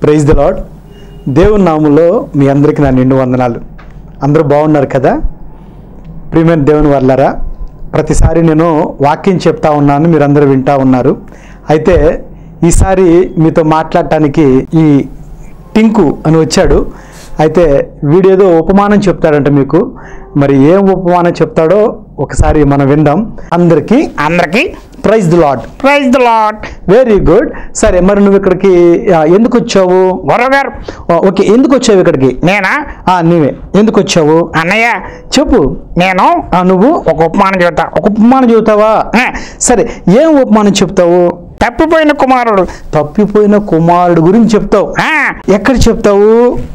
praise the lord దేవుని నామంలో మీ అందరికీ నా నిండు వందనాలు అందరూ బాగున్నారు కదా ప్రియమైన దేవుని వాళ్ళారా ప్రతిసారి నేను వాక్యం చెప్తా ఉన్నాను మీరందరూ వింటా ఉన్నారు అయితే ఈసారి మీతో మాట్లాడటానికి ఈ టింకు అని వచ్చాడు అయితే వీడేదో ఉపమానం చెప్తాడంట మీకు మరి ఏం ఉపమానం చెప్తాడో ఒకసారి మనం విందాం అందరికీ అందరికి praise the Lord praise the Lord very good సరే మరి నువ్వు ఇక్కడికి ఆ, ఎందుకు వచ్చావు గురగారు ఆ, ఓకే ఎందుకు వచ్చావు ఇక్కడికి నేనా ఆ, నీవే ఎందుకు వచ్చావు అన్నయ్య చెప్పు నేను ఆ, నువ్వు ఒక ఉపమానం చెబుతా ఒక ఉపమానం చెబుతావా ఆ, సరే ఏం ఉపమానం చెప్తావు తప్పిపోయిన కుమారుడు తప్పిపోయిన కుమారుడు గురించి చెప్తావు ఆ, ఎక్కడ చెప్తావు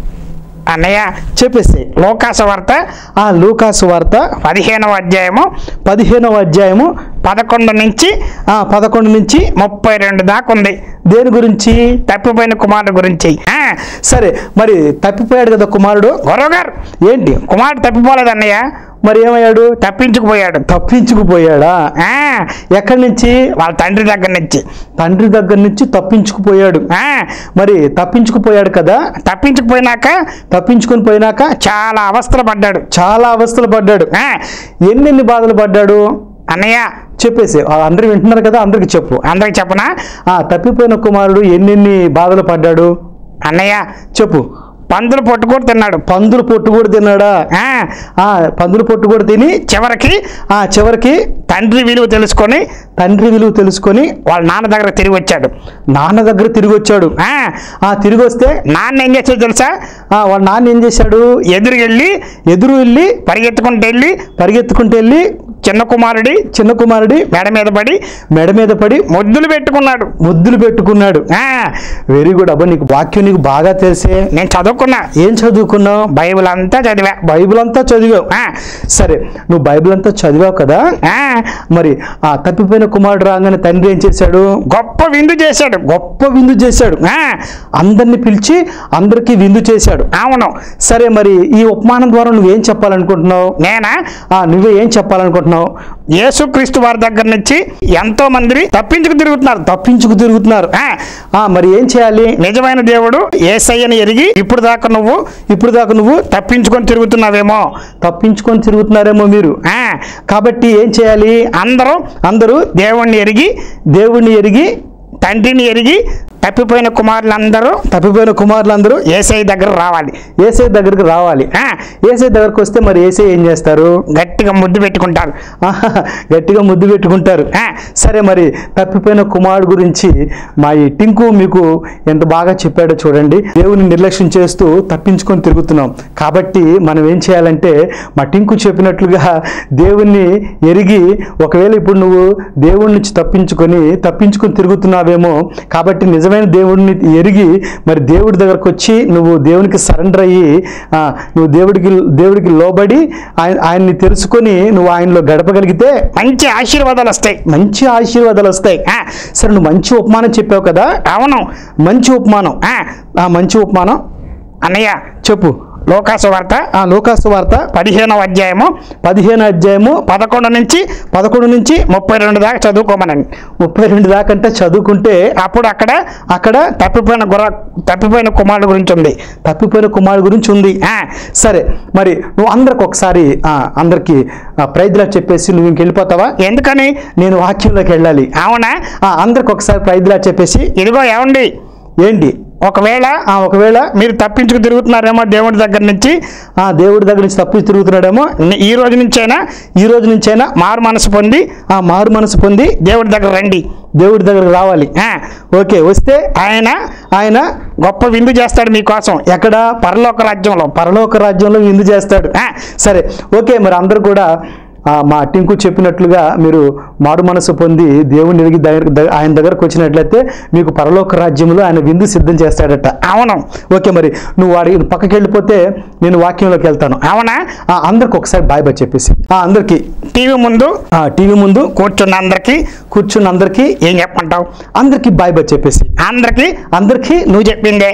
అన్నయ్య చెప్పేసి లోకాస వార్త ఆ లూకాసు వార్త పదిహేనవ అధ్యాయము పదిహేనవ అధ్యాయము పదకొండు నుంచి ఆ పదకొండు నుంచి ముప్పై రెండు దాకా ఉంది దేని గురించి తప్పిపోయిన కుమారుడు గురించి ఆ, సరే మరి తప్పిపోయాడు కదా కుమారుడు గురగారు ఏంటి కుమారుడు తప్పిపోలేదు అన్నయ్య మరి ఏమయ్యాడు తప్పించుకుపోయాడు తప్పించుకుపోయాడా ఆ, ఎక్కడి నుంచి వాళ్ళ తండ్రి దగ్గర నుంచి తండ్రి దగ్గర నుంచి తప్పించుకుపోయాడు ఆ, మరి తప్పించుకుపోయాడు కదా తప్పించుకుపోయినాక తప్పించుకుని పోయినాక చాలా అవస్థలు పడ్డాడు చాలా అవస్థలు పడ్డాడు ఆ, ఎన్నెన్ని బాధలు పడ్డాడు అన్నయ్య చెప్పేసి అందరూ వింటున్నారు కదా అందరికి చెప్పు అందరికి చెప్పనా ఆ తప్పిపోయిన కుమారుడు ఎన్నెన్ని బాధలు పడ్డాడు అన్నయ్య చెప్పు పందులు పట్టుకొని తిన్నాడు పందులు పొట్టు కూడా తిన్నాడా ఆ, ఆ పందులు పొట్టు కూడా తిని చివరికి ఆ చివరికి తండ్రి విలువ తెలుసుకొని తండ్రి విలువ తెలుసుకొని వాళ్ళ నాన్న దగ్గర తిరిగి వచ్చాడు నాన్న దగ్గర తిరిగి వచ్చాడు ఆ, ఆ తిరిగి వస్తే నాన్న ఏం చేసాడు తెలుసా ఆ వాళ్ళ నాన్న ఏం చేశాడు ఎదురు వెళ్ళి ఎదురు వెళ్ళి పరిగెత్తుకుంటూ వెళ్ళి పరిగెత్తుకుంటూ వెళ్ళి చిన్న కుమారుడి చిన్న కుమారుడి మెడ మీద పడి మెడ మీద పడి ముద్దులు పెట్టుకున్నాడు ముద్దులు పెట్టుకున్నాడు ఆ, వెరీ గుడ్ అబ్బా నీకు వాక్యం నీకు బాగా తెలిసే నేను చదువుకున్నా ఏం చదువుకున్నావు బైబిల్ అంతా చదివా బైబిల్ అంతా చదివావు ఆ, సరే నువ్వు బైబిల్ అంతా చదివావు కదా ఆ, మరి ఆ తప్పిపోయిన కుమారుడు రాగానే తండ్రి ఏం చేశాడు గొప్ప విందు చేశాడు గొప్ప విందు చేశాడు ఆ, అందరిని పిలిచి అందరికీ విందు చేశాడు అవును సరే మరి ఈ ఉపమానం ద్వారా నువ్వేం చెప్పాలనుకుంటున్నావు నేనా ఆ నువ్వే ఏం చెప్పాలనుకుంటున్నావు యేసుక్రీస్తు వారి దగ్గర నుంచి ఎంతో మంది తప్పించుకు తిరుగుతున్నారు తప్పించుకు తిరుగుతున్నారు ఆ, ఆ మరి ఏం చేయాలి నిజమైన దేవుడు ఏసయ్యని ఎరిగి ఇప్పుడు దాకా నువ్వు ఇప్పుడు దాకా నువ్వు తప్పించుకొని తిరుగుతున్నావేమో తప్పించుకొని తిరుగుతున్నారేమో మీరు ఆ, కాబట్టి ఏం చేయాలి అందరూ అందరూ దేవుణ్ణి ఎరిగి దేవుణ్ణి ఎరిగి తండ్రిని ఎరిగి తప్పిపోయిన కుమారులందరూ తప్పిపోయిన కుమారులందరూ ఏసై దగ్గర రావాలి ఏసై దగ్గరికి రావాలి ఆ, ఏసై దగ్గరకు వస్తే మరి ఏసై ఏం చేస్తారు గట్టిగా ముద్దు పెట్టుకుంటారు ఆహా, గట్టిగా ముద్దు పెట్టుకుంటారు ఆ, సరే మరి తప్పిపోయిన కుమారుడు గురించి మా ఈ టింకు మీకు ఎంత బాగా చెప్పాడో చూడండి దేవుని నిర్లక్ష్యం చేస్తూ తప్పించుకొని తిరుగుతున్నాం కాబట్టి మనం ఏం చేయాలంటే మా టింకు చెప్పినట్లుగా దేవుణ్ణి ఎరిగి ఒకవేళ ఇప్పుడు నువ్వు దేవుడి నుంచి తప్పించుకొని తప్పించుకొని తిరుగుతున్నావేమో కాబట్టి నిజమైన దేవుడిని ఎరిగి మరి దేవుడి దగ్గరకు వచ్చి నువ్వు దేవునికి సరెండర్ అయ్యి ఆ, నువ్వు దేవుడికి దేవుడికి లోబడి ఆయన ఆయన్ని తెలుసుకొని నువ్వు ఆయనలో గడపగలిగితే మంచి ఆశీర్వాదాలు వస్తాయి మంచి ఆశీర్వాదాలు వస్తాయి ఆ, సరే నువ్వు మంచి ఉపమానం చెప్పావు కదా అవును మంచి ఉపమానం ఆ, ఆ మంచి ఉపమానం అన్నయ్య చెప్పు లోకాసు వార్త ఆ లోకాసు వార్త పదిహేనవ అధ్యాయము పదిహేను అధ్యాయము పదకొండు నుంచి పదకొండు నుంచి ముప్పై రెండు దాకా చదువుకోమనండి ముప్పై రెండు దాకంటే చదువుకుంటే అప్పుడు అక్కడ అక్కడ తప్పిపోయిన గుర్ర తప్పిపోయిన కుమారుడు గురించి ఉంది తప్పిపోయిన కుమారుడు గురించి ఉంది ఆ, సరే మరి నువ్వు అందరికి ఒకసారి ఆ, అందరికి ప్రైజ్లా చెప్పేసి నువ్వు ఇంక వెళ్ళిపోతావా ఎందుకని నేను వాక్యంలోకి వెళ్ళాలి అవునా ఆ, అందరికి ఒకసారి ప్రైజ్లా చెప్పేసి ఇదిగో ఏమండి ఏంటి ఒకవేళ ఆ, ఒకవేళ మీరు తప్పించుకు తిరుగుతున్నారేమో దేవుడి దగ్గర నుంచి ఆ దేవుడి దగ్గర నుంచి తప్పి తిరుగుతున్నాడేమో ని- ఈ రోజు నుంచైనా ఈ రోజు నుంచైనా మారు మనసు పొంది ఆ మారు మనసు పొంది దేవుడి దగ్గర రండి దేవుడి దగ్గరకు రావాలి ఆ, ఓకే వస్తే ఆయన ఆయన గొప్ప విందు చేస్తాడు మీకోసం ఎక్కడ పరలోక రాజ్యంలో పరలోక రాజ్యంలో విందు చేస్తాడు ఆ, సరే ఓకే మరి అందరూ కూడా ఆ, మా టింకు చెప్పినట్లుగా మీరు మారు మనసు పొంది దేవుని ఎరిగి దగ్గర ద- ఆయన దగ్గరకు వచ్చినట్లయితే మీకు పరలోక రాజ్యంలో ఆయన విందు సిద్ధం చేస్తాడట అవును ఓకే మరి నువ్వు వాడి పక్కకి వెళ్ళిపోతే నేను వాక్యంలోకి వెళ్తాను అవునా ఆ, అందరికి ఒకసారి బాయ్ బాయ్ చెప్పేసి ఆ, అందరికి టీవీ ముందు ఆ, టీవీ ముందు కూర్చున్న అందరికి కూర్చున్న అందరికి ఏం చెప్పమంటావు అందరికి బాయ్ బాయ్ చెప్పేసి అందరికి అందరికి నువ్వు చెప్పిందే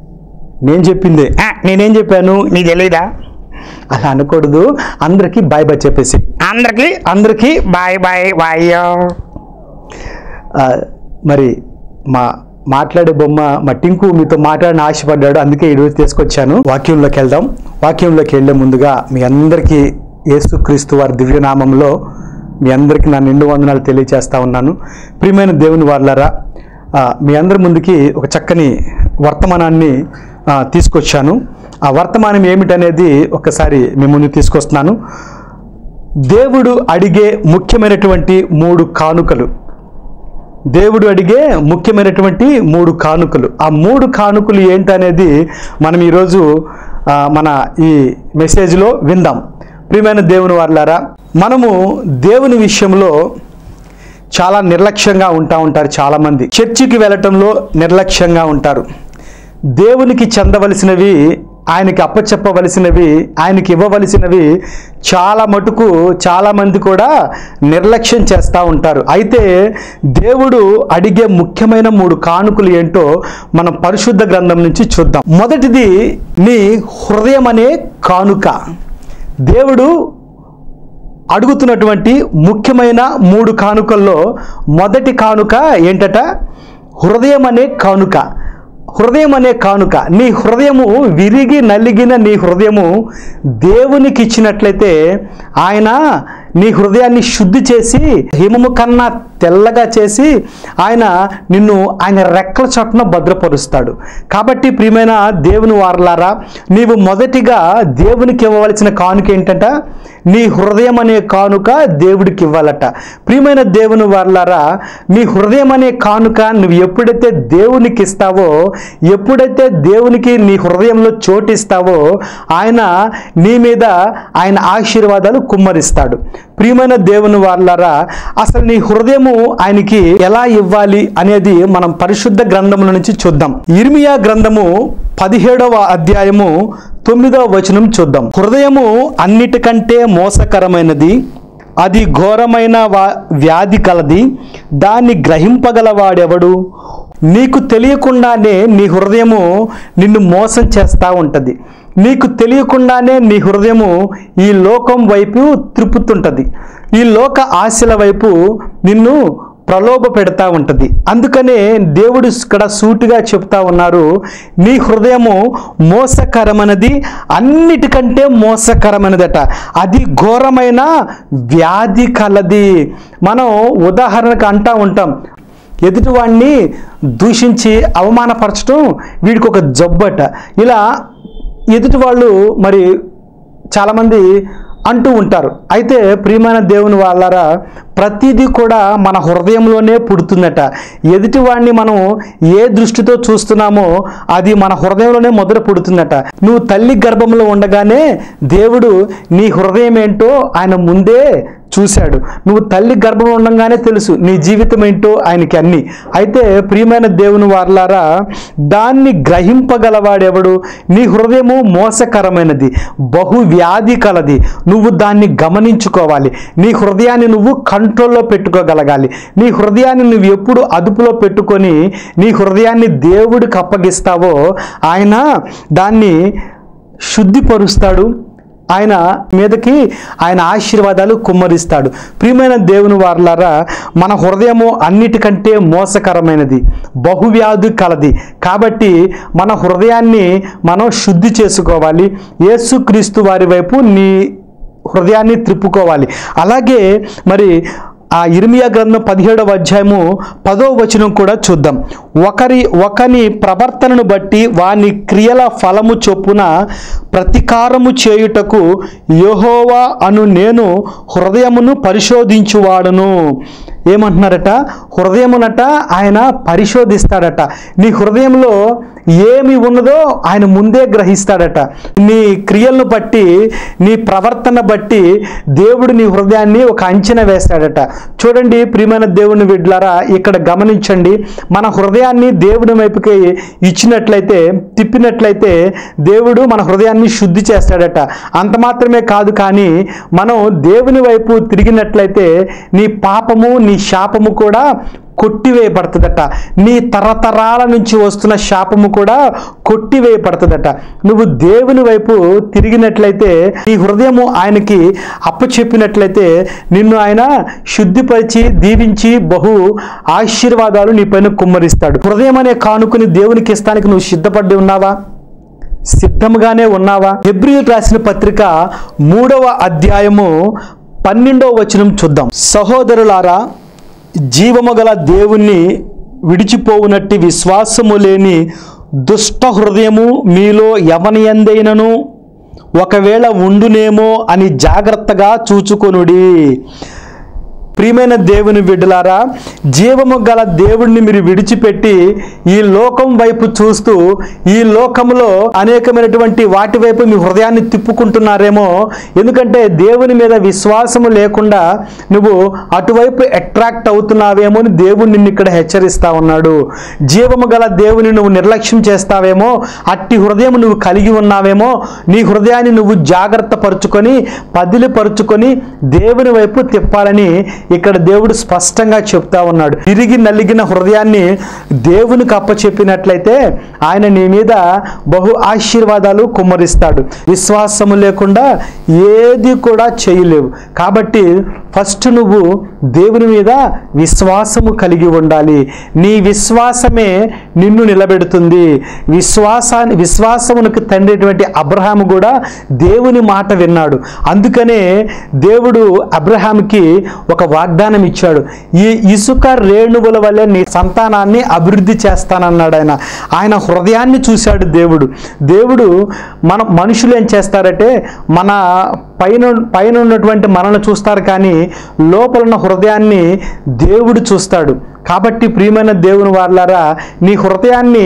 నేను చెప్పిందే ఆ, నేనేం చెప్పాను నీకు తెలీదా అలా అనకూడదు అందరికి బాయ్ బాయ్ చెప్పేసి అందరికి అందరికి బాయ్ బాయ్ బాయ్ ఆ, మరి మా మాట్లాడే బొమ్మ మా టింకు మీతో మాట్లాడిన ఆశపడ్డాడు అందుకే ఈరోజు తీసుకొచ్చాను వాక్యంలోకి వెళ్దాం వాక్యంలోకి వెళ్ళే ముందుగా మీ అందరికీ యేసుక్రీస్తు వారి దివ్యనామంలో మీ అందరికీ నా నిండు వందనాలు తెలియజేస్తా ఉన్నాను ప్రియమైన దేవుని వాళ్ళరా ఆ, మీ అందరి ముందుకి ఒక చక్కని వర్తమానాన్ని ఆ, తీసుకొచ్చాను ఆ వర్తమానం ఏమిటనేది ఒకసారి మీ ముందు తీసుకొస్తున్నాను దేవుడు అడిగే ముఖ్యమైనటువంటి మూడు కానుకలు దేవుడు అడిగే ముఖ్యమైనటువంటి మూడు కానుకలు ఆ మూడు కానుకలు ఏంటనేది మనం ఈరోజు ఆ, మన ఈ మెసేజ్లో విందాం ప్రియమైన దేవుని వాళ్ళారా మనము దేవుని విషయంలో చాలా నిర్లక్ష్యంగా ఉంటా ఉంటారు చాలామంది చర్చికి వెళ్ళటంలో నిర్లక్ష్యంగా ఉంటారు దేవునికి చెందవలసినవి ఆయనకి అప్పచెప్పవలసినవి ఆయనకి ఇవ్వవలసినవి చాలా మటుకు చాలామంది కూడా నిర్లక్ష్యం చేస్తూ ఉంటారు అయితే దేవుడు అడిగే ముఖ్యమైన మూడు కానుకలు ఏంటో మనం పరిశుద్ధ గ్రంథం నుంచి చూద్దాం మొదటిది నీ హృదయం అనే కానుక దేవుడు అడుగుతున్నటువంటి ముఖ్యమైన మూడు కానుకల్లో మొదటి కానుక ఏంటట హృదయం అనే కానుక హృదయం అనే కానుక నీ హృదయము విరిగి నలిగిన నీ హృదయము దేవునికి ఇచ్చినట్లయితే ఆయన నీ హృదయాన్ని శుద్ధి చేసి హిమము కన్నా తెల్లగా చేసి ఆయన నిన్ను ఆయన రెక్కల చొట్టున భద్రపరుస్తాడు కాబట్టి ప్రియమైన దేవుని వారలారా నీవు మొదటిగా దేవునికి ఇవ్వవలసిన కానుక ఏంటంట నీ హృదయం అనే కానుక దేవుడికి ఇవ్వాలట ప్రియమైన దేవుని వారలారా నీ హృదయం అనే కానుక నువ్వు ఎప్పుడైతే దేవునికి ఇస్తావో ఎప్పుడైతే దేవునికి నీ హృదయంలో చోటిస్తావో ఆయన నీ మీద ఆయన ఆశీర్వాదాలు కుమ్మరిస్తాడు ప్రియమైన దేవుని వాళ్ళారా అసలు నీ హృదయము ఆయనకి ఎలా ఇవ్వాలి అనేది మనం పరిశుద్ధ గ్రంథముల నుంచి చూద్దాం ఇర్మియా గ్రంథము పదిహేడవ అధ్యాయము తొమ్మిదవ వచనం చూద్దాం హృదయము అన్నిటికంటే మోసకరమైనది అది ఘోరమైన వా- వ్యాధి కలది దాన్ని గ్రహింపగలవాడెవడు నీకు తెలియకుండానే నీ హృదయము నిన్ను మోసం చేస్తూ ఉంటుంది నీకు తెలియకుండానే నీ హృదయము ఈ లోకం వైపు త్రిప్పుతుంటుంది ఈ లోక ఆశల వైపు నిన్ను ప్రలోభ పెడతా ఉంటుంది అందుకనే దేవుడు ఇక్కడ సూటిగా చెప్తా ఉన్నారు నీ హృదయము మోసకరమైనది అన్నిటికంటే మోసకరమైనదట అది ఘోరమైన వ్యాధి కలది మనం ఉదాహరణకు అంటా ఉంటాం ఎదుటివాడిని దూషించి అవమానపరచడం వీడికి ఒక జబ్బట ఇలా ఎదుటి వాళ్ళు మరి చాలామంది అంటూ ఉంటారు అయితే ప్రియమైన దేవుని వాళ్ళారా ప్రతిదీ కూడా మన హృదయంలోనే పుడుతుందట ఎదుటివాడిని మనం ఏ దృష్టితో చూస్తున్నామో అది మన హృదయంలోనే మొదట పుడుతుందట నువ్వు తల్లి గర్భంలో ఉండగానే దేవుడు నీ హృదయం ఏంటో ఆయన ముందే చూశాడు నువ్వు తల్లి గర్భంలో ఉండగానే తెలుసు నీ జీవితం ఏంటో ఆయనకి అన్ని అయితే ప్రియమైన దేవుని వారలారా దాన్ని గ్రహింపగలవాడెవడు నీ హృదయము మోసకరమైనది బహు వ్యాధి కలది నువ్వు దాన్ని గమనించుకోవాలి నీ హృదయాన్ని నువ్వు కంట్రోల్లో పెట్టుకోగలగాలి నీ హృదయాన్ని నువ్వు ఎప్పుడు అదుపులో పెట్టుకొని నీ హృదయాన్ని దేవుడికి అప్పగిస్తావో ఆయన దాన్ని శుద్ధిపరుస్తాడు ఆయన మీదకి ఆయన ఆశీర్వాదాలు కుమ్మరిస్తాడు ప్రియమైన దేవుని వారలారా మన హృదయము అన్నిటికంటే మోసకరమైనది బహువ్యాధి కలది కాబట్టి మన హృదయాన్ని మనం శుద్ధి చేసుకోవాలి యేసుక్రీస్తు వారి వైపు నీ హృదయాన్ని త్రిప్పుకోవాలి అలాగే మరి ఆ ఇర్మియా గ్రంథం పదిహేడవ అధ్యాయము పదో వచనం కూడా చూద్దాం ఒకరి ఒకని ప్రవర్తనను బట్టి వాని క్రియల ఫలము చొప్పున ప్రతీకారము చేయుటకు యెహోవా అను నేను హృదయమును పరిశోధించువాడును ఏమంటున్నారట హృదయమునట ఆయన పరిశోధిస్తాడట నీ హృదయంలో ఏమి ఉన్నదో ఆయన ముందే గ్రహిస్తాడట నీ క్రియలను బట్టి నీ ప్రవర్తన బట్టి దేవుడు నీ హృదయాన్ని ఒక అంచనా వేస్తాడట చూడండి ప్రియమైన దేవుని విడ్లారా ఇక్కడ గమనించండి మన హృదయాన్ని దేవుడి వైపుకి ఇచ్చినట్లయితే తిప్పినట్లయితే దేవుడు మన హృదయాన్ని శుద్ధి చేస్తాడట అంత మాత్రమే కాదు కానీ మనం దేవుని వైపు తిరిగినట్లయితే నీ పాపము నీ శాపము కూడా కొట్టివేయబడుతుందట నీ తరతరాల నుంచి వస్తున్న శాపము కూడా కొట్టివేయబడుతుందట నువ్వు దేవుని వైపు తిరిగినట్లయితే నీ హృదయము ఆయనకి అప్పచెప్పినట్లయితే నిన్ను ఆయన శుద్ధిపరిచి దీవించి బహు ఆశీర్వాదాలు నీ పైన కుమ్మరిస్తాడు హృదయం అనే కానుకని దేవునికి ఇస్తానికి నువ్వు సిద్ధపడి ఉన్నావా సిద్ధంగానే ఉన్నావా ఎబ్రిల్ రాసిన పత్రిక మూడవ అధ్యాయము పన్నెండవ వచనం చూద్దాం సహోదరులారా జీవము గల దేవుణ్ణి విడిచిపోవునట్టి విశ్వాసము లేని దుష్ట హృదయము మీలో ఎవని ఎందైనను ఒకవేళ ఉండునేమో అని జాగ్రత్తగా చూచుకొనుడి ప్రియమైన దేవుని బిడ్డలారా జీవము గల దేవుణ్ణి మీరు విడిచిపెట్టి ఈ లోకం వైపు చూస్తూ ఈ లోకంలో అనేకమైనటువంటి వాటి వైపు మీ హృదయాన్ని తిప్పుకుంటున్నారేమో ఎందుకంటే దేవుని మీద విశ్వాసము లేకుండా నువ్వు అటువైపు అట్రాక్ట్ అవుతున్నావేమో అని దేవుడు నిన్ను ఇక్కడ హెచ్చరిస్తా ఉన్నాడు జీవము గల దేవుని నువ్వు నిర్లక్ష్యం చేస్తావేమో అట్టి హృదయం నువ్వు కలిగి ఉన్నావేమో నీ హృదయాన్ని నువ్వు జాగ్రత్త పరుచుకొని పదిలిపరుచుకొని దేవుని వైపు తిప్పాలని ఇక్కడ దేవుడు స్పష్టంగా చెప్తా ఉన్నాడు తిరిగి నలిగిన హృదయాన్ని దేవునికి అప్పచెప్పినట్లయితే ఆయన నీ మీద బహు ఆశీర్వాదాలు కుమ్మరిస్తాడు విశ్వాసము లేకుండా ఏది కూడా చేయలేవు కాబట్టి ఫస్ట్ నువ్వు దేవుని మీద విశ్వాసము కలిగి ఉండాలి నీ విశ్వాసమే నిన్ను నిలబెడుతుంది విశ్వాసాన్ని విశ్వాసమునకు తండ్రిటువంటి అబ్రహాము కూడా దేవుని మాట విన్నాడు అందుకనే దేవుడు అబ్రహాంకి ఒక వాగ్దానం ఇచ్చాడు ఈ ఇసుక రేణువుల వల్లే నీ సంతానాన్ని అభివృద్ధి చేస్తానన్నాడు ఆయన ఆయన హృదయాన్ని చూశాడు దేవుడు దేవుడు మన మనుషులు ఏం చేస్తారంటే మన పైన పైన ఉన్నటువంటి మనల్ని చూస్తారు కానీ లోపల ఉన్న హృదయాన్ని దేవుడు చూస్తాడు కాబట్టి ప్రియమైన దేవుని వాళ్ళారా నీ హృదయాన్ని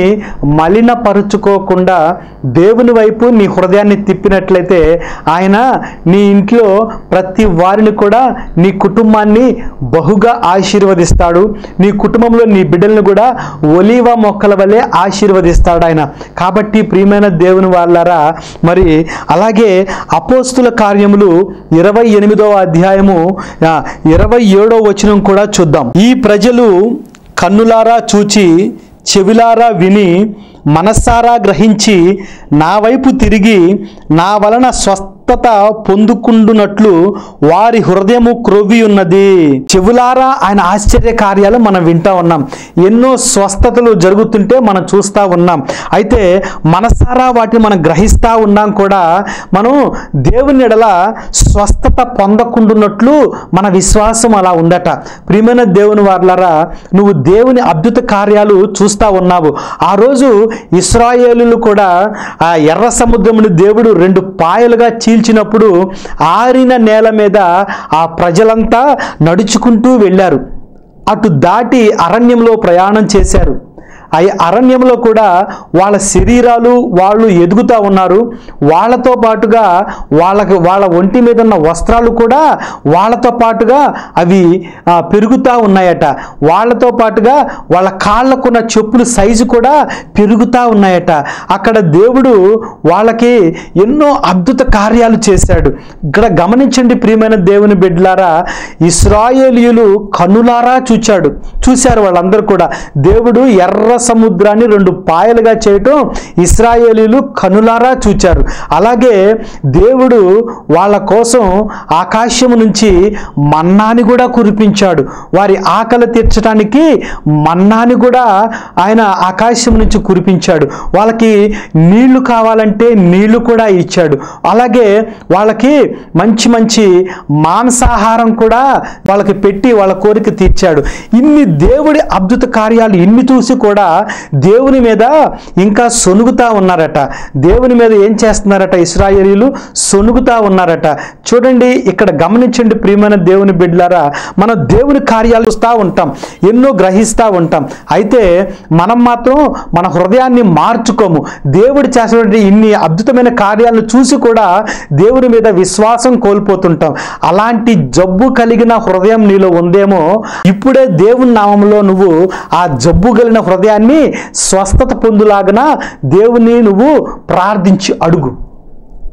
మలినపరుచుకోకుండా దేవుని వైపు నీ హృదయాన్ని తిప్పినట్లయితే ఆయన నీ ఇంట్లో ప్రతి వారిని కూడా నీ కుటుంబాన్ని బహుగా ఆశీర్వదిస్తాడు నీ కుటుంబంలో నీ బిడ్డలను కూడా ఒలీవ మొక్కల వలె ఆశీర్వదిస్తాడు ఆయన కాబట్టి ప్రియమైన దేవుని వాళ్ళారా మరి అలాగే అపోస్తుల కార్యములు ఇరవై ఎనిమిదవ అధ్యాయము ఆ, ఇరవై ఏడవ వచనం కూడా చూద్దాం ఈ ప్రజలు కన్నులారా చూచి చెవిలారా విని మనస్సారా గ్రహించి నా వైపు తిరిగి నా వలన స్వస్థత పొందుకుండునట్లు వారి హృదయము క్రొవ్వి ఉన్నది చెవులారా ఆయన ఆశ్చర్య కార్యాలు మనం వింటా ఉన్నాం ఎన్నో స్వస్థతలు జరుగుతుంటే మనం చూస్తూ ఉన్నాం అయితే మనసారా వాటిని మనం గ్రహిస్తూ ఉన్నాం కూడా మనం దేవుని ఎడల స్వస్థత పొందకుండున్నట్లు మన విశ్వాసం అలా ఉందట ప్రియమైన దేవుని వార్లరా నువ్వు దేవుని అద్భుత కార్యాలు చూస్తూ ఉన్నావు ఆ రోజు ఇస్రాయేలులు కూడా ఆ ఎర్ర సముద్రముని దేవుడు రెండు పాయలుగా చీల్చినప్పుడు ఆరిన నేల మీద ఆ ప్రజలంతా నడుచుకుంటూ వెళ్ళారు అటు దాటి అరణ్యంలో ప్రయాణం చేశారు ఆ అరణ్యంలో కూడా వాళ్ళ శరీరాలు వాళ్ళు ఎదుగుతూ ఉన్నారు వాళ్ళతో పాటుగా వాళ్ళకి వాళ్ళ ఒంటి మీద ఉన్న వస్త్రాలు కూడా వాళ్ళతో పాటుగా అవి ఆ, పెరుగుతూ ఉన్నాయట వాళ్ళతో పాటుగా వాళ్ళ కాళ్ళకున్న చెప్పుల సైజు కూడా పెరుగుతూ ఉన్నాయట అక్కడ దేవుడు వాళ్ళకి ఎన్నో అద్భుత కార్యాలు చేశాడు ఇక్కడ గమనించండి ప్రియమైన దేవుని బిడ్డలారా ఇస్రాయేలీయులు కన్నులారా చూచాడు చూశారు వాళ్ళందరూ కూడా దేవుడు ఎర్ర సముద్రాన్ని రెండు పాయలుగా చేయటం ఇస్రాయేలీలు కనులారా చూచారు అలాగే దేవుడు వాళ్ళ కోసం ఆకాశం నుంచి మన్నాని కూడా కురిపించాడు వారి ఆకలి తీర్చడానికి మన్నాని కూడా ఆయన ఆకాశం నుంచి కురిపించాడు వాళ్ళకి నీళ్లు కావాలంటే నీళ్లు కూడా ఇచ్చాడు అలాగే వాళ్ళకి మంచి మంచి మాంసాహారం కూడా వాళ్ళకి పెట్టి వాళ్ళ కోరిక తీర్చాడు ఇన్ని దేవుడి అద్భుత కార్యాలు ఇన్ని చూసి కూడా దేవుని మీద ఇంకా సొనుగుతా ఉన్నారట దేవుని మీద ఏం చేస్తున్నారట ఇస్రాయేలీలు సొనుగుతా ఉన్నారట చూడండి ఇక్కడ గమనించండి ప్రియమైన దేవుని బిడ్డలారా మనం దేవుని కార్యాలు చూస్తూ ఉంటాం ఎన్నో గ్రహిస్తూ ఉంటాం అయితే మనం మాత్రం మన హృదయాన్ని మార్చుకోము దేవుడు చేసినటువంటి ఇన్ని అద్భుతమైన కార్యాలను చూసి కూడా దేవుని మీద విశ్వాసం కోల్పోతుంటాం అలాంటి జబ్బు కలిగిన హృదయం నీలో ఉందేమో ఇప్పుడే దేవుని నామంలో నువ్వు ఆ జబ్బు కలిగిన హృదయాన్ని స్వస్థత పొందులాగన దేవుని నువ్వు ప్రార్థించి అడుగు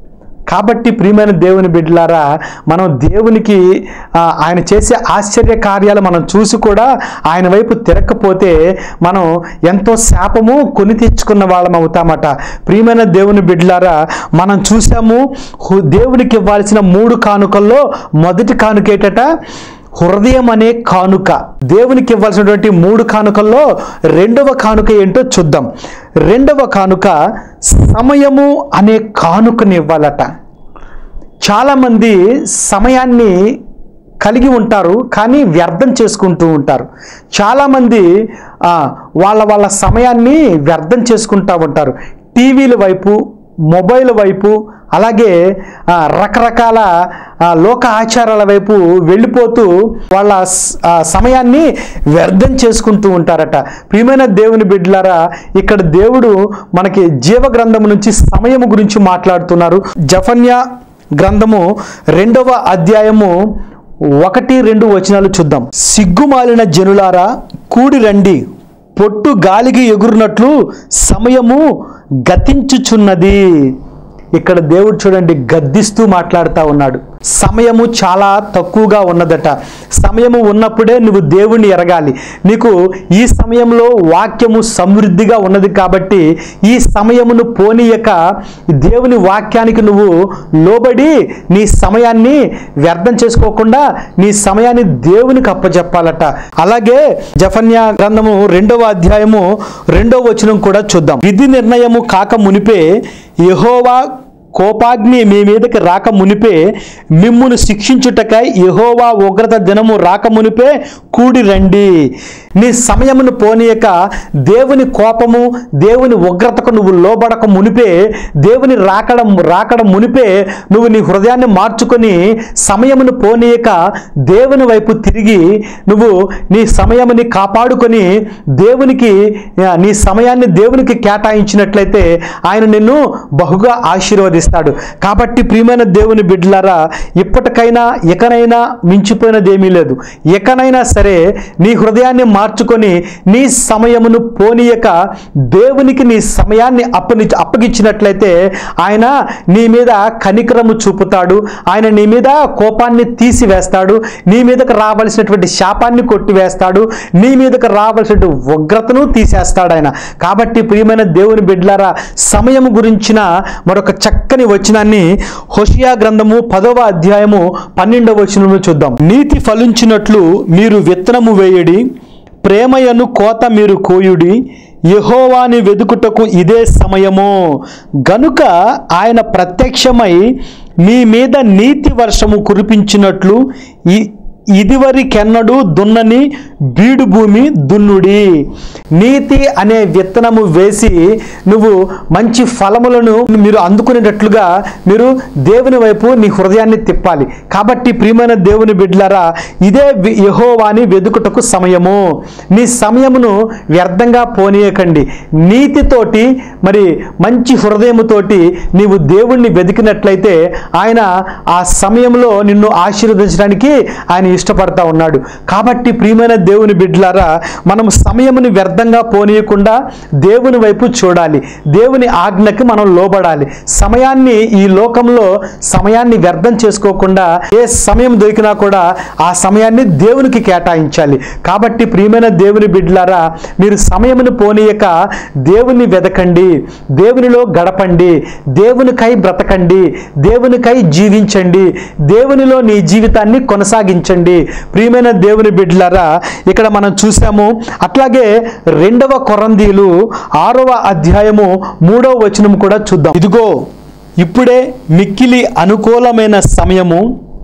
కాబట్టి ప్రియమైన దేవుని బిడ్డలారా మనం దేవునికి ఆ, ఆయన చేసే ఆశ్చర్య కార్యాలు మనం చూసి కూడా ఆయన వైపు తిరగకపోతే మనం ఎంతో శాపము కొని తెచ్చుకున్న వాళ్ళం అవుతామట ప్రియమైన దేవుని బిడ్డలారా మనం చూసాము హు- దేవునికి ఇవ్వాల్సిన మూడు కానుకల్లో మొదటి కానుకేటట హృదయం అనే కానుక దేవునికి ఇవ్వాల్సినటువంటి మూడు కానుకల్లో రెండవ కానుక ఏంటో చూద్దాం రెండవ కానుక సమయము అనే కానుకని ఇవ్వాలట చాలామంది సమయాన్ని కలిగి ఉంటారు కానీ వ్యర్థం చేసుకుంటూ ఉంటారు చాలామంది ఆ, వాళ్ళ వాళ్ళ సమయాన్ని వ్యర్థం చేసుకుంటూ ఉంటారు టీవీల వైపు మొబైల్ వైపు అలాగే ఆ, రకరకాల ఆ, లోక ఆచారాల వైపు వెళ్ళిపోతూ వాళ్ళ స- ఆ, సమయాన్ని వ్యర్థం చేసుకుంటూ ఉంటారట ప్రియమైన దేవుని బిడ్డలారా ఇక్కడ దేవుడు మనకి జీవ గ్రంథం నుంచి సమయము గురించి మాట్లాడుతున్నారు జఫన్యా గ్రంథము రెండవ అధ్యాయము ఒకటి రెండు వచనాలు చూద్దాం సిగ్గుమాలిన జనులారా కూడి రండి పొట్టు గాలికి ఎగురునట్లు సమయము గతించుచున్నది ఇక్కడ దేవుడు చూడండి గద్దిస్తూ మాట్లాడుతూ ఉన్నాడు సమయము చాలా తక్కువగా ఉన్నదట సమయము ఉన్నప్పుడే నువ్వు దేవుణ్ణి ఎరగాలి నీకు ఈ సమయంలో వాక్యము సమృద్ధిగా ఉన్నది కాబట్టి ఈ సమయమును పోనీయక దేవుని వాక్యానికి నువ్వు లోబడి నీ సమయాన్ని వ్యర్థం చేసుకోకుండా నీ సమయాన్ని దేవునికి అప్పచెప్పాలట అలాగే జఫన్యా గ్రంథము రెండవ అధ్యాయము రెండవ వచనం కూడా చూద్దాం విధి నిర్ణయము కాక మునిపే యెహోవా కోపాగ్ని మీ మీదకి రాక మునిపే మిమ్మును శిక్షించుటకై యెహోవా ఉగ్రత దినము రాక మునిపే కూడి రండి నీ సమయమును పోనీయక దేవుని కోపము దేవుని ఉగ్రతకు నువ్వు లోబడక మునిపే దేవుని రాకడం రాకడం మునిపే నువ్వు నీ హృదయాన్ని మార్చుకొని సమయమును పోనీయక దేవుని వైపు తిరిగి నువ్వు నీ సమయముని కాపాడుకొని దేవునికి ఆ, నీ సమయాన్ని దేవునికి కేటాయించినట్లయితే ఆయన నిన్ను బహుగా ఆశీర్వదిస్తాడు కాబట్టి ప్రియమైన దేవుని బిడ్డలారా ఇప్పటికైనా ఇకనైనా మించిపోయినది ఏమీ లేదు ఇకనైనా సరే నీ హృదయాన్ని మార్చుకొని నీ సమయమును పోనీయక దేవునికి నీ సమయాన్ని అప్పని అప్పగించినట్లయితే ఆయన నీ మీద కనికరము చూపుతాడు ఆయన నీ మీద కోపాన్ని తీసివేస్తాడు నీ మీదకు రావాల్సినటువంటి శాపాన్ని కొట్టివేస్తాడు నీ మీదకు రావాల్సినటువంటి ఉగ్రతను తీసేస్తాడు ఆయన కాబట్టి ప్రియమైన దేవుని బిడ్డలారా సమయం గురించిన మరొక చక్కని వచనాన్ని హోషియా గ్రంథము పదవ అధ్యాయము పన్నెండవ వచనము చూద్దాం నీతి ఫలించినట్లు మీరు విత్తనము వేయడి ప్రేమయను కోత మీరు కోయుడి యెహోవాని వెదుకుటకు ఇదే సమయము గనుక ఆయన ప్రత్యక్షమై మీ మీద నీతి వర్షము కురిపించినట్లు ఈ ఇదివరకెన్నడూ దున్నని బీడు భూమి దున్నుడి నీతి అనే విత్తనము వేసి నువ్వు మంచి ఫలములను మీరు అందుకునేటట్లుగా మీరు దేవుని వైపు నీ హృదయాన్ని తిప్పాలి కాబట్టి ప్రియమైన దేవుని బిడ్డలారా ఇదే వి- యెహోవాని వెదుకుటకు సమయము నీ సమయమును వ్యర్థంగా పోనీయకండి నీతితోటి మరి మంచి హృదయముతోటి నీవు దేవుణ్ణి వెతికినట్లయితే ఆయన ఆ సమయంలో నిన్ను ఆశీర్వదించడానికి ఆయన ఇష్టపడతా ఉన్నాడు కాబట్టి ప్రియమైన దేవుని బిడ్డలారా మనం సమయముని వ్యర్థంగా పోనీయకుండా దేవుని వైపు చూడాలి దేవుని ఆజ్ఞకి మనం లోబడాలి సమయాన్ని ఈ లోకంలో సమయాన్ని వ్యర్థం చేసుకోకుండా ఏ సమయం దొరికినా కూడా ఆ సమయాన్ని దేవునికి కేటాయించాలి కాబట్టి ప్రియమైన దేవుని బిడ్డలారా మీరు సమయమును పోనీయక దేవుని వెదకండి దేవునిలో గడపండి దేవునికై బ్రతకండి దేవునికై జీవించండి దేవునిలో నీ జీవితాన్ని కొనసాగించండి ప్రియమైన దేవుని బిడ్డలారా ఇక్కడ మనం చూసాము అట్లాగే రెండవ కొరందీలు ఆరవ అధ్యాయము మూడవ వచనం కూడా చూద్దాం ఇదిగో ఇప్పుడే మిక్కిలి అనుకూలమైన సమయము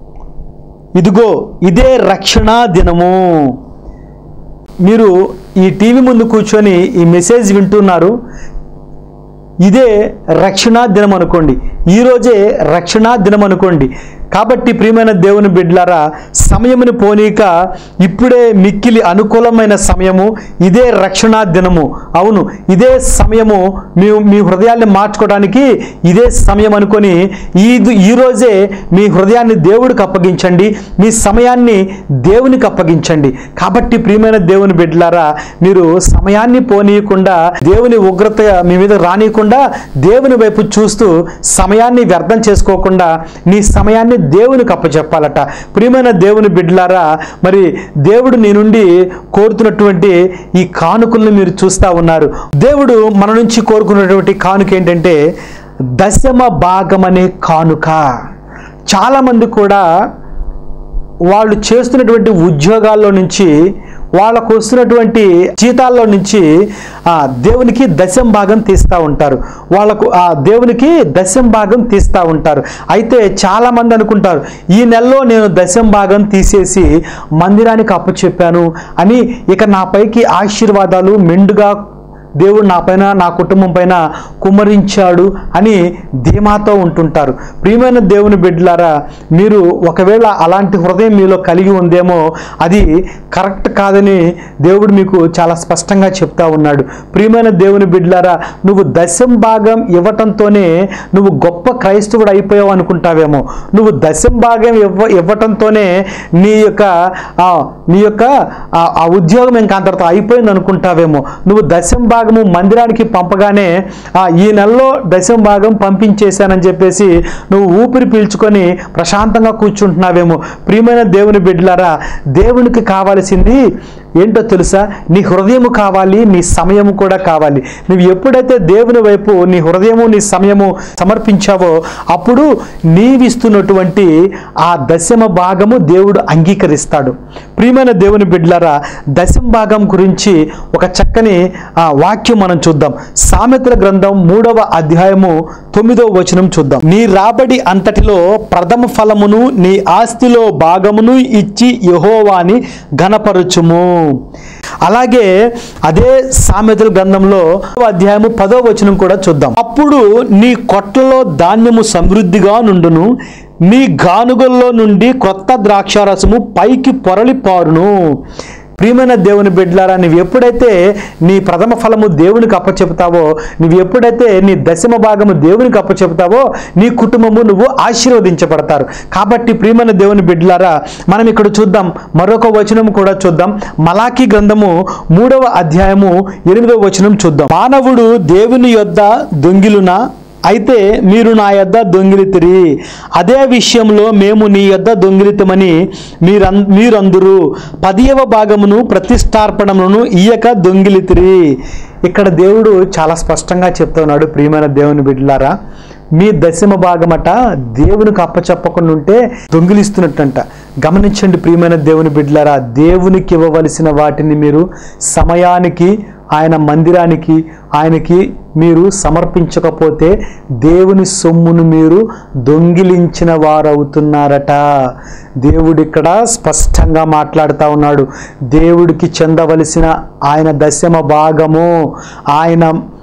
ఇదిగో ఇదే రక్షణా దినము మీరు ఈ టీవీ ముందు కూర్చొని ఈ మెసేజ్ వింటున్నారు ఇదే రక్షణా దినం అనుకోండి ఈరోజే రక్షణా దినం అనుకోండి కాబట్టి ప్రియమైన దేవుని బిడ్డలారా సమయమును పోనీక ఇప్పుడే మిక్కిలి అనుకూలమైన సమయము ఇదే రక్షణా దినము అవును ఇదే సమయము మీ మీ హృదయాన్ని మార్చుకోవడానికి ఇదే సమయం అనుకొని ఈ ఈ రోజే మీ హృదయాన్ని దేవుడికి అప్పగించండి మీ సమయాన్ని దేవునికి అప్పగించండి కాబట్టి ప్రియమైన దేవుని బిడ్డలారా మీరు సమయాన్ని పోనీయకుండా దేవుని ఉగ్రత మీ మీద రానియకుండా దేవుని వైపు చూస్తూ సమయాన్ని వ్యర్థం చేసుకోకుండా నీ సమయాన్ని దేవునికి అప్పచెప్పాలట ప్రియమైన దేవుని బిడ్డలారా మరి దేవుడు నీ నుండి కోరుతున్నటువంటి ఈ కానుకలను మీరు చూస్తూ ఉన్నారు దేవుడు మన నుంచి కోరుకున్నటువంటి కానుక ఏంటంటే దశమ భాగం అనే కానుక చాలామంది కూడా వాళ్ళు చేస్తున్నటువంటి ఉద్యోగాల్లో నుంచి వాళ్ళకు వస్తున్నటువంటి జీతాల్లో నుంచి ఆ దేవునికి దశం భాగం తీస్తూ ఉంటారు వాళ్ళకు ఆ దేవునికి దశం భాగం తీస్తూ ఉంటారు అయితే చాలామంది అనుకుంటారు ఈ నెలలో నేను దశం భాగం తీసేసి మందిరానికి అప్పచెప్పాను అని ఇక నా పైకి ఆశీర్వాదాలు మెండుగా దేవుడు నా పైన నా కుటుంబం పైన కుమ్మరించాడు అని ధీమాతో ఉంటుంటారు ప్రియమైన దేవుని బిడ్డలారా మీరు ఒకవేళ అలాంటి హృదయం మీలో కలిగి ఉందేమో అది కరెక్ట్ కాదని దేవుడు మీకు చాలా స్పష్టంగా చెప్తా ఉన్నాడు ప్రియమైన దేవుని బిడ్డలారా నువ్వు దశం భాగం ఇవ్వటంతోనే నువ్వు గొప్ప క్రైస్తవుడు అయిపోయావు అనుకుంటావేమో నువ్వు దశం భాగం ఇవ్వ ఇవ్వటంతోనే నీ యొక్క ఆ, నీ యొక్క ఆ ఆ ఉద్యోగం ఇంకా అంతటితో అయిపోయింది అనుకుంటావేమో నువ్వు దశం భాగము మందిరానికి పంపగానే ఆ, ఈ నెలలో దశం భాగం పంపించేశానని చెప్పేసి నువ్వు ఊపిరి పీల్చుకొని ప్రశాంతంగా కూర్చుంటున్నావేమో ప్రియమైన దేవుని బిడ్డలారా దేవునికి కావాల్సింది ఏంటో తెలుసా నీ హృదయము కావాలి నీ సమయము కూడా కావాలి నువ్వు ఎప్పుడైతే దేవుని వైపు నీ హృదయము నీ సమయము సమర్పించావో అప్పుడు నీవిస్తున్నటువంటి ఆ దశమ భాగము దేవుడు అంగీకరిస్తాడు ప్రియమైన దేవుని బిడ్డలారా దశమ భాగం గురించి ఒక చక్కని ఆ, వాక్యం మనం చూద్దాం సామెతల గ్రంథం మూడవ అధ్యాయము తొమ్మిదవ వచనం చూద్దాం నీ రాబడి అంతటిలో ప్రథమ ఫలమును నీ ఆస్తిలో భాగమును ఇచ్చి యహోవాని ఘనపరచుము అలాగే అదే సామెతల గ్రంథంలో అధ్యాయము పదో వచనం కూడా చూద్దాం అప్పుడు నీ కొట్లలో ధాన్యము సమృద్ధిగా నుండును నీ గానుగల్లో నుండి క్రొత్త ద్రాక్షారసము పైకి పొరలి పారును ప్రియమైన దేవుని బిడ్డలారా నువ్వు ఎప్పుడైతే నీ ప్రథమ ఫలము దేవునికి అప్పచెపుతావో నువ్వు ఎప్పుడైతే నీ దశమ భాగము దేవునికి అప్పచెపుతావో నీ కుటుంబము నువ్వు ఆశీర్వదించబడతారు కాబట్టి ప్రియమైన దేవుని బిడ్డలారా మనం ఇక్కడ చూద్దాం మరొక వచనం కూడా చూద్దాం మలాకి గ్రంథము మూడవ అధ్యాయము ఎనిమిదవ వచనం చూద్దాం మానవుడు దేవుని యొద్ద దొంగిలున అయితే మీరు నా యొద్ద దొంగిలితిరి అదే విషయంలో మేము నీ యొద్ద దొంగిలితమని మీరం మీరందరూ పదియవ భాగమును ప్రతిష్టార్పణములను ఇయ్యక దొంగిలితిరి ఇక్కడ దేవుడు చాలా స్పష్టంగా చెప్తున్నాడు ప్రియమైన దేవుని బిడ్డలారా మీ దశమ భాగమట దేవునికి అప్పచెప్పకుండా ఉంటే దొంగిలిస్తున్నట్టంట గమనించండి ప్రియమైన దేవుని బిడ్డలారా దేవునికి ఇవ్వవలసిన వాటిని మీరు సమయానికి ఆయన మందిరానికి ఆయనకి మీరు సమర్పించకపోతే దేవుని సొమ్మును మీరు దొంగిలించిన వారవుతున్నారట దేవుడు ఇక్కడ స్పష్టంగా మాట్లాడుతూ ఉన్నాడు దేవుడికి చెందవలసిన ఆయన దశమ భాగము ఆయన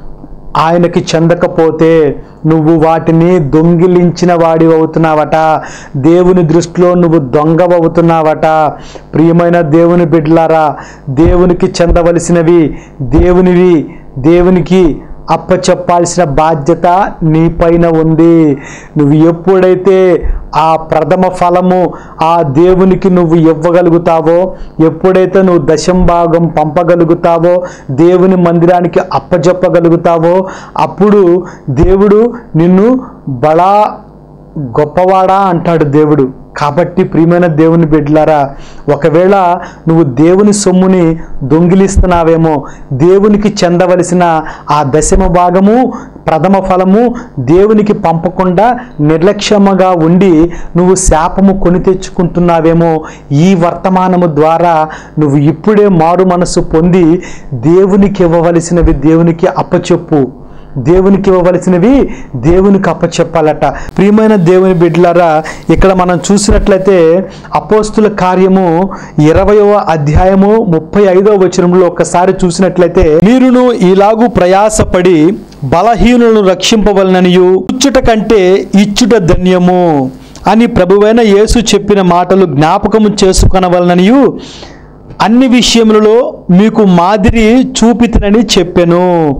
ఆయనకి చెందకపోతే నువ్వు వాటిని దొంగిలించిన వాడి అవుతున్నావట దేవుని దృష్టిలో నువ్వు దొంగవవుతున్నావట ప్రియమైన దేవుని బిడ్డలారా దేవునికి చెందవలసినవి దేవునివి దేవునికి అప్పచెప్పాల్సిన బాధ్యత నీపైన ఉంది నువ్వు ఎప్పుడైతే ఆ ప్రథమ ఫలము ఆ దేవునికి నువ్వు ఇవ్వగలుగుతావో ఎప్పుడైతే నువ్వు దశం భాగం పంపగలుగుతావో దేవుని మందిరానికి అప్పచెప్పగలుగుతావో అప్పుడు దేవుడు నిన్ను బడా గొప్పవాడా అంటాడు దేవుడు కాబట్టి ప్రియమైన దేవుని బిడ్డలారా ఒకవేళ నువ్వు దేవుని సొమ్ముని దొంగిలిస్తున్నావేమో దేవునికి చెందవలసిన ఆ దశమ భాగము ప్రథమ ఫలము దేవునికి పంపకుండా నిర్లక్ష్యముగా ఉండి నువ్వు శాపము కొని తెచ్చుకుంటున్నావేమో ఈ వర్తమానము ద్వారా నువ్వు ఇప్పుడే మారు మనసు పొంది దేవునికి ఇవ్వవలసినవి దేవునికి అప్పచెప్పు దేవునికి ఇవ్వవలసినవి దేవునికి అప్పచెప్పాలట ప్రియమైన దేవుని బిడ్డలారా ఇక్కడ మనం చూసినట్లయితే అపోస్తుల కార్యము ఇరవయవ అధ్యాయము ముప్పై ఐదవ వచనంలో ఒకసారి చూసినట్లయితే మీరును ఇలాగూ ప్రయాసపడి బలహీనులను రక్షింపవలననియు ఇచ్చుట కంటే ఇచ్చుట ధన్యము అని ప్రభువైన యేసు చెప్పిన మాటలు జ్ఞాపకము చేసుకొనవలననియు అన్ని విషయములలో మీకు మాదిరి చూపితనని చెప్పెను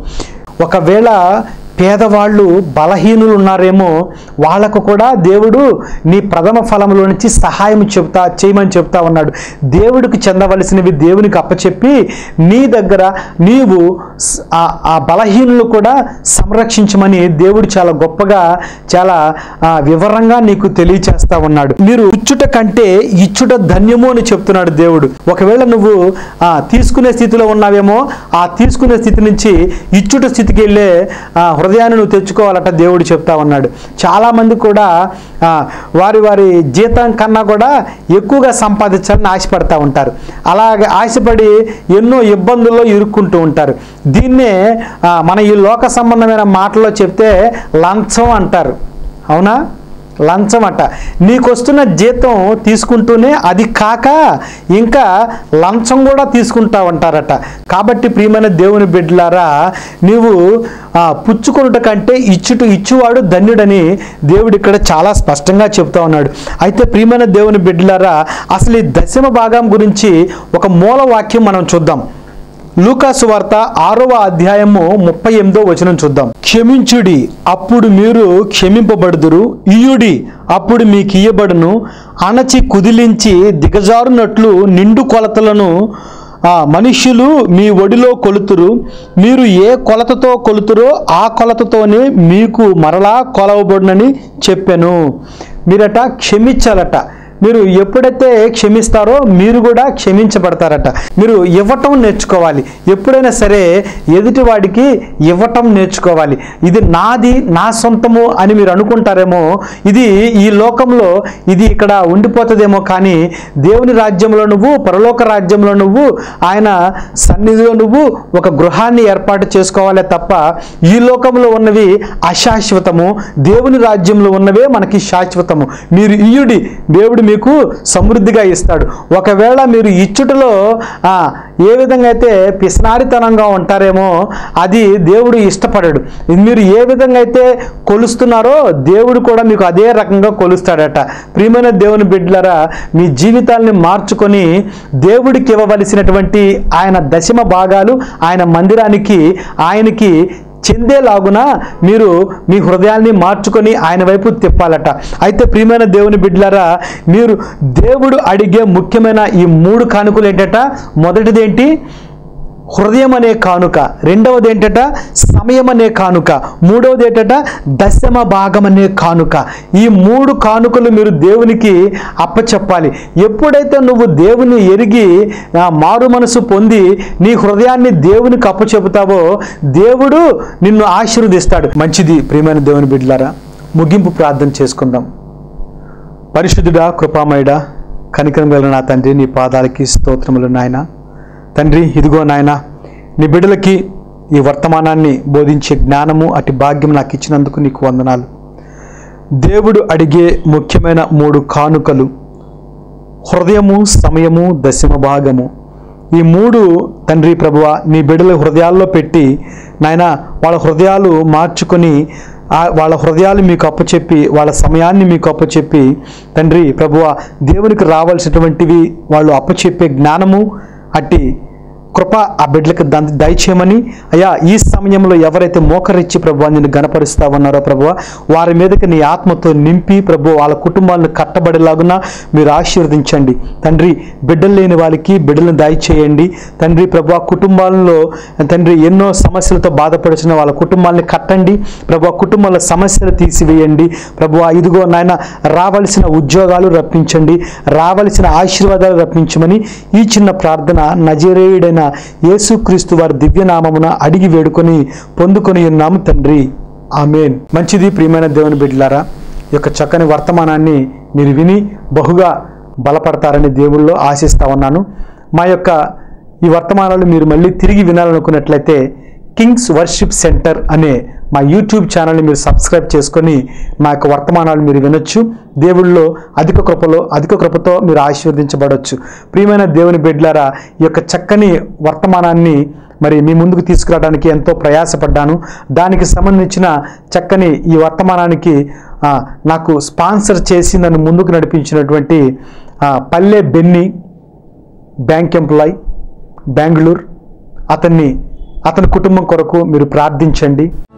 ఒకవేళ పేదవాళ్ళు బలహీనులు ఉన్నారేమో వాళ్ళకు కూడా దేవుడు నీ ప్రథమ ఫలంలో నుంచి సహాయం చెప్తా చేయమని చెప్తా ఉన్నాడు దేవుడికి చెందవలసినవి దేవునికి అప్పచెప్పి నీ దగ్గర నీవు స్- ఆ- ఆ బలహీనులు కూడా సంరక్షించమని దేవుడు చాలా గొప్పగా చాలా ఆ, వివరంగా నీకు తెలియచేస్తా ఉన్నాడు మీరు ఇచ్చుట కంటే ఇచ్చుట ధన్యము అని చెప్తున్నాడు దేవుడు ఒకవేళ నువ్వు ఆ, తీసుకునే స్థితిలో ఉన్నావేమో ఆ తీసుకునే స్థితి నుంచి ఇచ్చుట స్థితికి వెళ్ళే ఆ, హృదయాన్ని నువ్వు తెచ్చుకోవాలట దేవుడు చెప్తా ఉన్నాడు చాలామంది కూడా ఆ, వారి వారి జీతం కన్నా కూడా ఎక్కువగా సంపాదించాలని ఆశపడతా ఉంటారు అలాగే ఆశపడి ఎన్నో ఇబ్బందుల్లో ఇరుక్కుంటూ ఉంటారు దీన్నే ఆ, మన ఈ లోక సంబంధమైన మాటల్లో చెప్తే లంచం అంటారు అవునా లంచం అట నీకు వస్తున్న జీతం తీసుకుంటూనే అది కాక ఇంకా లంచం కూడా తీసుకుంటా ఉంటారట కాబట్టి ప్రియమైన దేవుని బిడ్డలారా నీవు ఆ, పుచ్చుకొనుట కంటే ఇచ్చుట ఇచ్చువాడు ధన్యుడని దేవుడు ఇక్కడ చాలా స్పష్టంగా చెప్తా ఉన్నాడు అయితే ప్రియమైన దేవుని బిడ్డలారా అసలు ఈ దశమ భాగం గురించి ఒక మూల వాక్యం మనం చూద్దాం లూకాసు వార్త ఆరవ అధ్యాయము ముప్పై ఎనిమిదో వచనం చూద్దాం క్షమించుడి అప్పుడు మీరు క్షమింపబడుదురు ఇయుడి అప్పుడు మీకు ఇయ్యబడును అణచి కుదిలించి దిగజారునట్లు నిండు కొలతలను ఆ మనుష్యులు మీ ఒడిలో కొలుతురు మీరు ఏ కొలతతో కొలుతురో ఆ కొలతతోనే మీకు మరలా కొలవబడునని చెప్పాను మీరట క్షమించాలట మీరు ఎప్పుడైతే క్షమిస్తారో మీరు కూడా క్షమించబడతారట మీరు ఇవ్వటం నేర్చుకోవాలి ఎప్పుడైనా సరే ఎదుటివాడికి ఇవ్వటం నేర్చుకోవాలి ఇది నాది నా సొంతము అని మీరు అనుకుంటారేమో ఇది ఈ లోకంలో ఇది ఇక్కడ ఉండిపోతుందేమో కానీ దేవుని రాజ్యంలో నువ్వు పరలోక రాజ్యంలో నువ్వు ఆయన సన్నిధిలో నువ్వు ఒక గృహాన్ని ఏర్పాటు చేసుకోవాలే తప్ప ఈ లోకంలో ఉన్నవి అశాశ్వతము దేవుని రాజ్యంలో ఉన్నవే మనకి శాశ్వతము మీరు ఇయుడి దేవుడు మీకు సమృద్ధిగా ఇస్తాడు ఒకవేళ మీరు ఇచ్చుటలో ఆ, ఏ విధంగా అయితే పిస్నారితనంగా ఉంటారేమో అది దేవుడు ఇష్టపడడు ఇది మీరు ఏ విధంగా అయితే కొలుస్తున్నారో దేవుడు కూడా మీకు అదే రకంగా కొలుస్తాడట ప్రియమైన దేవుని బిడ్డలరా మీ జీవితాల్ని మార్చుకొని దేవుడికి ఇవ్వవలసినటువంటి ఆయన దశమ భాగాలు ఆయన మందిరానికి ఆయనకి చెందేలాగున మీరు మీ హృదయాల్ని మార్చుకొని ఆయన వైపు తిప్పాలట అయితే ప్రియమైన దేవుని బిడ్డలారా మీరు దేవుడు అడిగే ముఖ్యమైన ఈ మూడు కానుకలు ఏంటట మొదటిది ఏంటి హృదయం అనే కానుక రెండవది ఏంటట సమయం అనే కానుక మూడవది ఏంటట దశమ భాగం అనే కానుక ఈ మూడు కానుకలు మీరు దేవునికి అప్పచెప్పాలి ఎప్పుడైతే నువ్వు దేవుని ఎరిగి ఆ, మారు మనసు పొంది నీ హృదయాన్ని దేవునికి అప్పచెపుతావో దేవుడు నిన్ను ఆశీర్వదిస్తాడు మంచిది ప్రియమైన దేవుని బిడ్డలారా ముగింపు ప్రార్థన చేసుకుందాం పరిశుద్ధుడా కృపామయుడా కనికరం గల నా తండ్రి నీ పాదాలకి స్తోత్రములు నాయన తండ్రి ఇదిగో నాయన నీ బిడ్డలకి ఈ వర్తమానాన్ని బోధించే జ్ఞానము అటు భాగ్యం నాకు ఇచ్చినందుకు నీకు వందనాలు దేవుడు అడిగే ముఖ్యమైన మూడు కానుకలు హృదయము సమయము దశమ భాగము ఈ మూడు తండ్రి ప్రభువ నీ బిడ్డల హృదయాల్లో పెట్టి నాయన వాళ్ళ హృదయాలు మార్చుకొని ఆ వాళ్ళ హృదయాలు మీకు అప్పచెప్పి వాళ్ళ సమయాన్ని మీకు అప్పచెప్పి తండ్రి ప్రభువ దేవునికి రావాల్సినటువంటివి వాళ్ళు అప్పచెప్పే జ్ఞానము అట్టి కృప ఆ బిడ్డలకు ద- దయచేయమని అయ్యా ఈ సమయంలో ఎవరైతే మోకరిచ్చి ప్రభు నిన్ను గనపరుస్తా ఉన్నారో ప్రభు వారి మీదకి నీ ఆత్మతో నింపి ప్రభు వాళ్ళ కుటుంబాలను కట్టబడేలాగున మీరు ఆశీర్వదించండి తండ్రి బిడ్డలు లేని వాళ్ళకి బిడ్డలను దయచేయండి తండ్రి ప్రభు ఆ కుటుంబాలలో తండ్రి ఎన్నో సమస్యలతో బాధపడుతున్న వాళ్ళ కుటుంబాలని కట్టండి ప్రభు ఆ కుటుంబాల సమస్యలు తీసివేయండి ప్రభు ఇదిగో నాయన రావలసిన ఉద్యోగాలు రప్పించండి రావలసిన ఆశీర్వాదాలు రప్పించమని ఈ చిన్న ప్రార్థన నజరేయుడైన యేసుక్రీస్తు వారి దివ్యనామమున అడిగి వేడుకొని పొందుకొని ఉన్నాము తండ్రి ఆమెన్ మంచిది ప్రియమైన దేవుని బిడ్డలారా ఈ యొక్క చక్కని వర్తమానాన్ని మీరు విని బహుగా బలపడతారని దేవుళ్ళో ఆశిస్తా ఉన్నాను మా యొక్క ఈ వర్తమానాలు మీరు మళ్ళీ తిరిగి వినాలనుకున్నట్లయితే కింగ్స్ వర్షిప్ సెంటర్ అనే మా యూట్యూబ్ ఛానల్ని మీరు సబ్స్క్రైబ్ చేసుకొని మా యొక్క వర్తమానాలు మీరు వినొచ్చు దేవుళ్ళలో అధిక కృపలో అధిక కృపతో మీరు ఆశీర్వదించబడవచ్చు ప్రియమైన దేవుని బిడ్డలారా ఈ యొక్క చక్కని వర్తమానాన్ని మరి మీ ముందుకు తీసుకురావడానికి ఎంతో ప్రయాసపడ్డాను దానికి సంబంధించిన చక్కని ఈ వర్తమానానికి ఆ, నాకు స్పాన్సర్ చేసి నన్ను ముందుకు నడిపించినటువంటి ఆ, పల్లె బెన్ని బ్యాంక్ ఎంప్లాయ్ బెంగళూరు అతన్ని అతని కుటుంబం కొరకు మీరు ప్రార్థించండి